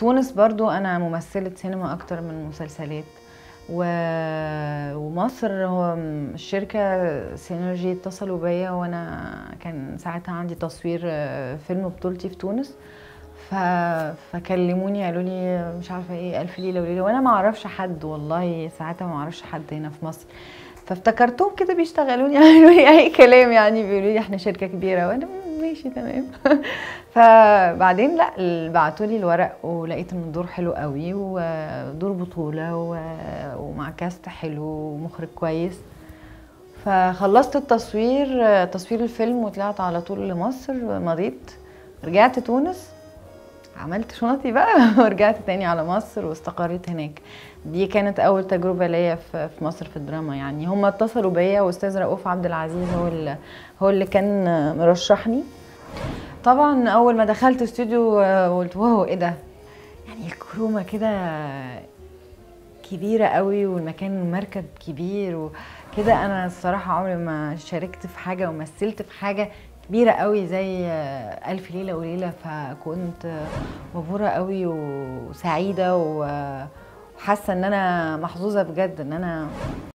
تونس برضو انا ممثله سينما اكتر من مسلسلات و... ومصر هو الشركه سينرجي اتصلوا بيا وانا كان ساعتها عندي تصوير آه، فيلم بطولتي في تونس ف... فكلموني قالوا لي مش عارفه ايه الف ليله وليله وانا ما اعرفش حد والله ساعتها ما اعرفش حد هنا في مصر فافتكرتهم كده بيشتغلوني قالوا لي اي كلام يعني بيقولوا لي احنا شركه كبيره وانا ماشي تمام فبعدين لا بعتوا لي الورق ولقيت ان الدور حلو قوي ودور بطوله و... ومع كاست حلو ومخرج كويس فخلصت التصوير تصوير الفيلم وطلعت على طول لمصر مضيت رجعت تونس عملت شنطي بقى ورجعت تاني على مصر واستقريت هناك دي كانت اول تجربه ليا في في مصر في الدراما يعني هم اتصلوا بيا واستاذ رؤوف عبد العزيز هو اللي هو اللي كان مرشحني طبعا اول ما دخلت استوديو آه، قلت واو ايه ده يعني الكرومه كده كبيره قوي والمكان المركب كبير وكده انا الصراحه عمري ما شاركت في حاجه ومثلت في حاجه كبيره قوي زي آه، الف ليله وليله فكنت آه، مبهوره قوي وسعيده و- وحاسه ان انا محظوظه بجد ان انا